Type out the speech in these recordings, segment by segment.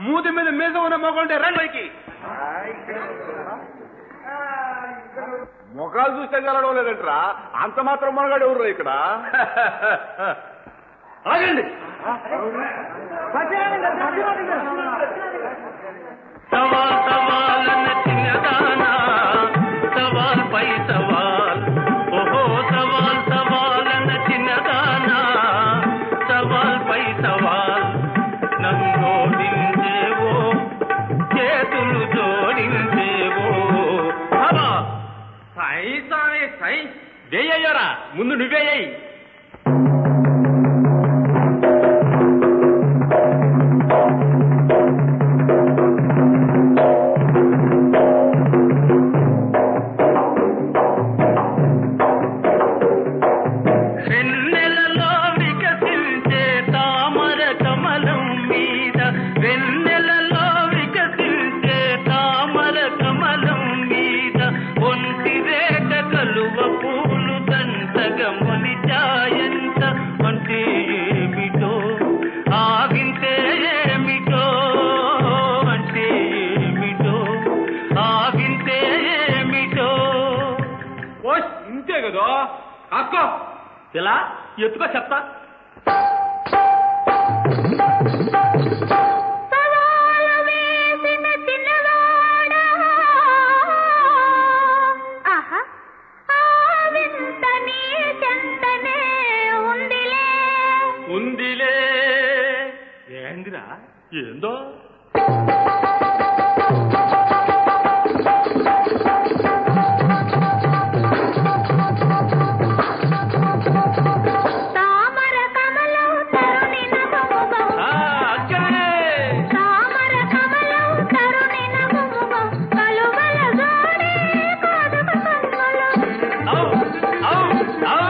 మూతి మీద మీద ఉన్న మొగంటే రండి పైకి ముఖాలు చూస్తే గెలడం లేదంటరా అంత మాత్రం మనగాడు ఎవరు ఇక్కడ ఆగండి సవాల్ సవాల్ అన్న చిన్నదానా సవాల్ పై సవాల్ ఓహో సవాల్ సవాల్ అన్న చిన్నదానా సవాల్ పై సవాల్ నన్నోడించేవో చేతులు జోడించేవో హవా సై సామి సై వేయ్యారా ముందు నువ్వేయ్యి వెన్నెలలో వికసించే తామర కమలం మీద వెన్నెలలో వికసించే తామర కమలం మీద ఒంటి రేట కలువ పూలు దంతగా మొలిచాయంత అంటే ఏమిటో ఆ వింటే ఏమిటో అంటే ఏమిటో ఆ వింటే ఏమిటో ఓ ఇంతే కదా అక్కో ఇలా ఎత్తుకో చెప్తా సవాలు వేసిన చిన్నవాడా ఆహా ఆ వింత నీ చెంతనే ఉందిలే ఉందిలే ఏందిరా ఏందో తామర కమలం తరుణి నమముగం ఆ, అక్కడే తామర కమలం తరుణి నమముగం కలువల జోడే కాదక కన్నులు ఔ, ఔ, ఔ.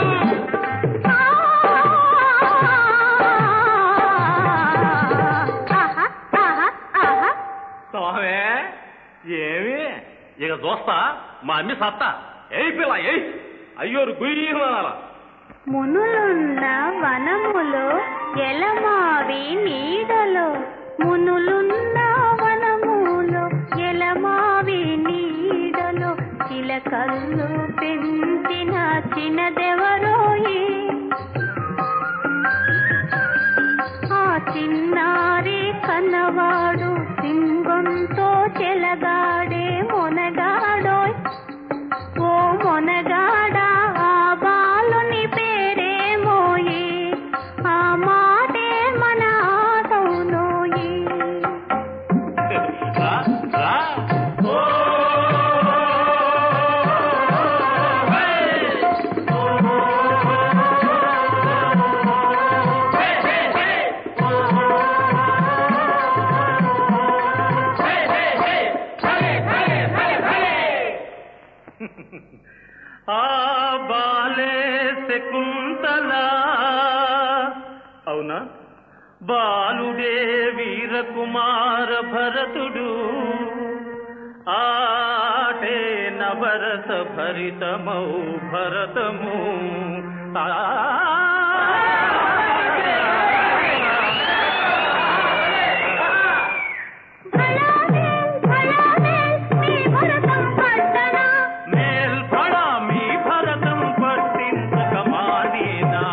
ఆహా ఆహా ఆహా స్వామి ఏమి ఇక చూస్తా మా అమ్మి సత్తా ఏయ్ పిల్ల ఏయ్ అయ్యోరు గుయ్యమాల మునులున్న వనములో ఎలమావి నీడలో మునులున్న వనములో ఎలమావి నీడలో చిలకల్లు పెంచిన చిన్నదెవరోయి ఆ చిన్నారి కన్నవాడు సింగంతో చెలగాడే మొనగాడోయ్ ఓ మొనగాడా ఆ బాలుని పేరేమోయి ఆ మాటే మన ఆటవునోయి రా, రా. ఓ, హే. హే, హే, హే. హే, హే, హే. హలే, హలే, హలే, హలే. ఆ బాలే శకుంతలా అవునా బాలుడే వీరకుమార భరతుడు ఆటే నవరస భరితమౌ భరతము ఆ భళావేల్, భళావేల్, మీ భరతం పట్టణా. మేల్పడా మీ భరతం పట్టించక మానేనా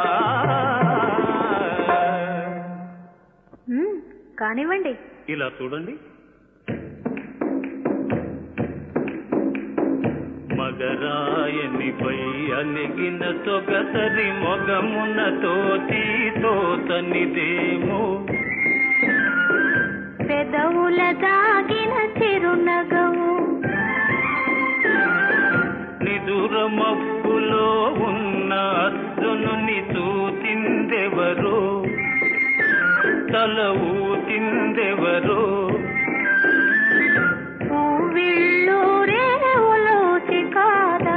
ఉమ్, కానివ్వండి ఇలా చూడండి మగరాయనిపై అలిగిన తొగసరి మొగమున తోటి తోతనిదేమో పెదవుల దాగిన చిరునగవు నిదుర మబ్బులో ఉన్న అర్జునుని చూచిందెవరో తల ఊచిందెవరో పువ్విళ్ళూరే ఉలోచి కాదా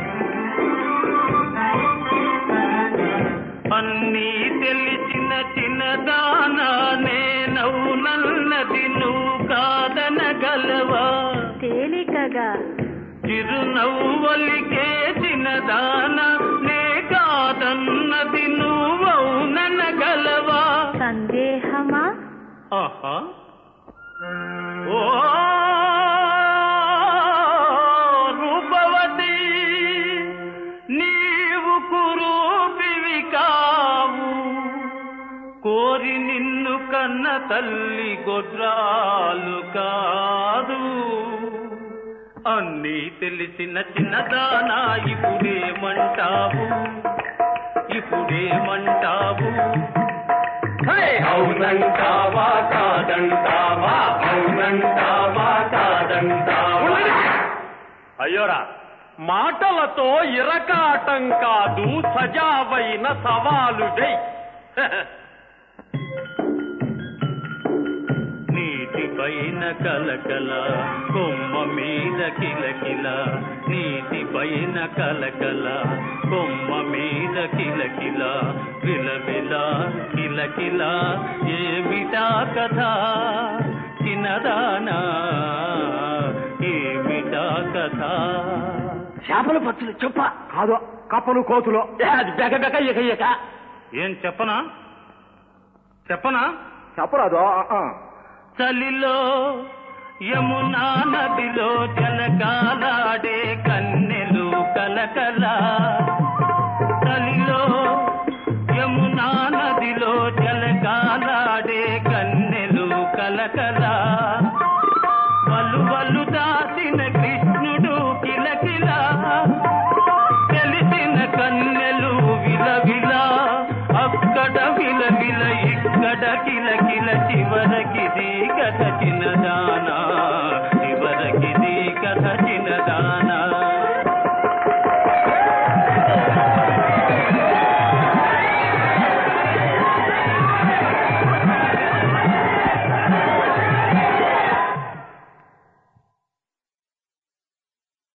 అన్నీ తెలిసిన చిన్నదానా నేనవునన్నది నువ్వు కాదనగలవా తేలికగా చిరునవ్వలికే చిన్నదాన నే కాదన్నది నువ్వవుననగలవా సందేహమా ఆహా ఓ రూపవతి నీవు కురూపివి కావు కోరి నిన్ను కన్న తల్లి గొడ్రాలు కాదు అన్నీ తెలిసిన చిన్నదానా ఇప్పుడేమంటావు ఇప్పుడేమంటావు అవునంటావా కాదంటావా అవునంటావా కాదంటావా అయ్యోరా మాటలతో ఇరకాటం కాదు సజావైన సవాలు జై నీటి పైన కలకల కొమ్మ మీద కిలకిల నీటి పైన కలకల కొమ్మ మీద కిలకిల విలవిల కిలకిల ఏమిటా కథ చిన్నదానా ఏమిటా కథ చేపల పచ్చులు చెప్ప కాదు కప్పలు కోతులు అది బెక బెక ఇక ఇక ఏం చెప్పనా చెప్పనా చెప్పరాదు ఆ, ఆ. చలిలో యమునా నదిలో జలకాలాడే కన్నెలు కలకల చలిలో యమునా నదిలో జలకాలాడే కన్నెలు కలకల వలువలు దాసిన కృష్ణుడు కిలకిల తెలిసిన కన్నెలు విలవిల అక్కడ విలవిల ఇక్కడ కిలకిల చివరకిది గత చిన్నదానా చివరకిది